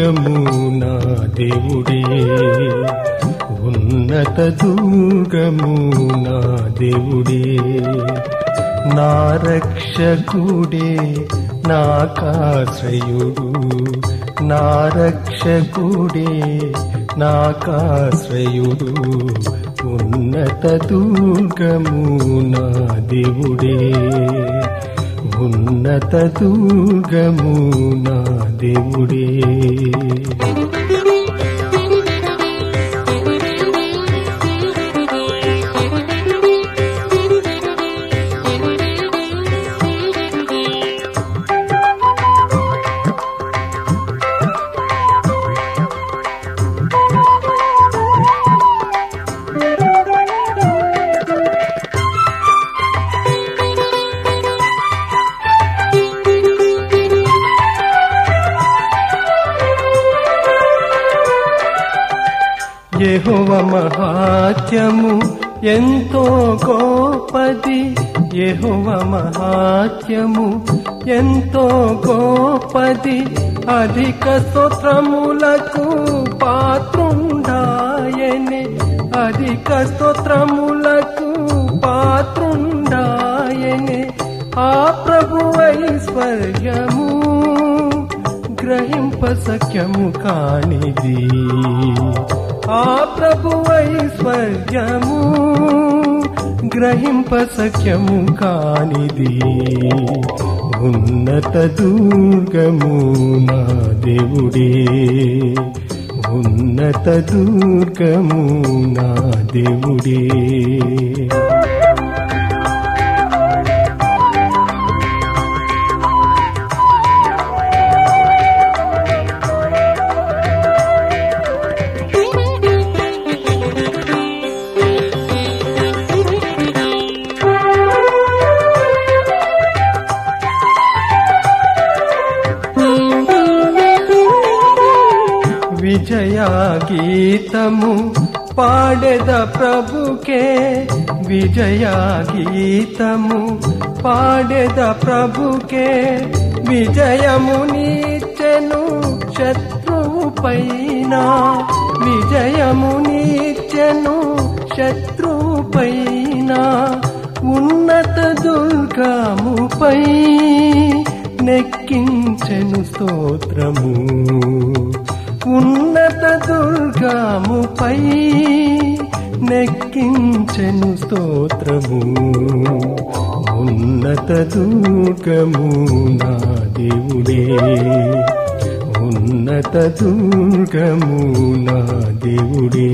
దుర్గము నా దేవుడే ఉన్నత దుర్గము నా దేవుడే నా రక్షకుడే నాకాశ్రయుడు నా రక్షకుడే నాకాశ్రయుడు ఉన్నత దుర్గము నా దేవుడే ఉన్నత దుర్గము నా దేవుడే యెహోవ మహాత్యము ఎంతో గోపది యెహోవ మహాత్యము ఎంతో గోపది అధిక స్తోత్రములకు పాత్రుండాయనే అధిక స్తోత్రములకు పాత్రుండాయనే ఆ ప్రభు ఐశ్వర్యము గ్రహింప సఖ్యము కానిది ఆ ప్రభు ఐశ్వర్యము గ్రహింప సఖ్యము కానిది ఉన్నత దుర్గము నా దేవుడే ఉన్నత దుర్గము నా దేవుడే విజయ గీతము పాడెద ప్రభుకే విజయ గీతము పాడెద ప్రభుకే విజయము నీచెను శత్రువు పైన విజయము నీచెను శత్రువు పైన ఉన్నత దుర్గముపై నెక్కించెను స్తోత్రము ఉన్నత దుర్గముపై నెక్కించెను స్తోత్రము ఉన్నత దుర్గము నా దేవుడే ఉన్నత దుర్గము నా దేవుడే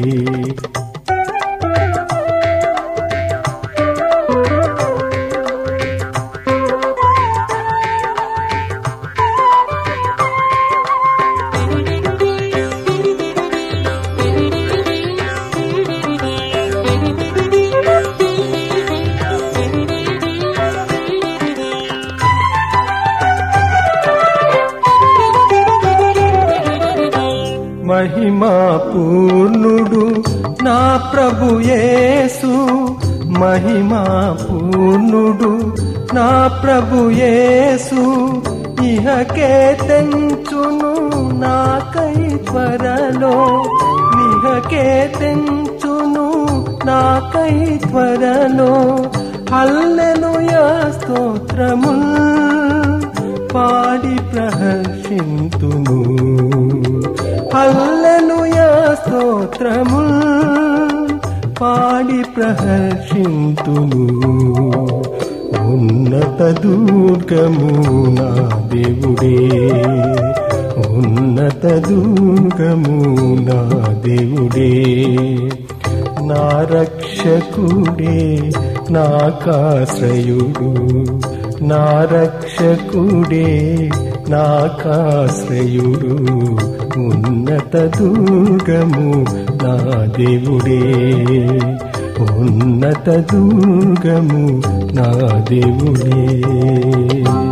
మహిమా పూర్ణుడు నా ప్రభు యేసు మహిమా పూర్ణుడు నా ప్రభు యేసు ఇహకే తెంచును నాకై త్వరలో ఇహకే తెంచును నాకై త్వరలో హల్లెలూయా స్తోత్రముల్ పాడి ప్రహర్షింతును హల్లెలూయా స్తోత్రముల్ పాడి ప్రహర్షింతును ఉన్నత దుర్గము నా దేవుడే ఉన్నత దుర్గము నా దేవుడే నా రక్షకుడే నాకాశ్రయుడు నా రక్షకుడే నాకాశ్రయుడు ఉన్నత దుర్గము నా దేవుడే ఉన్నత దుర్గము నా దేవుడే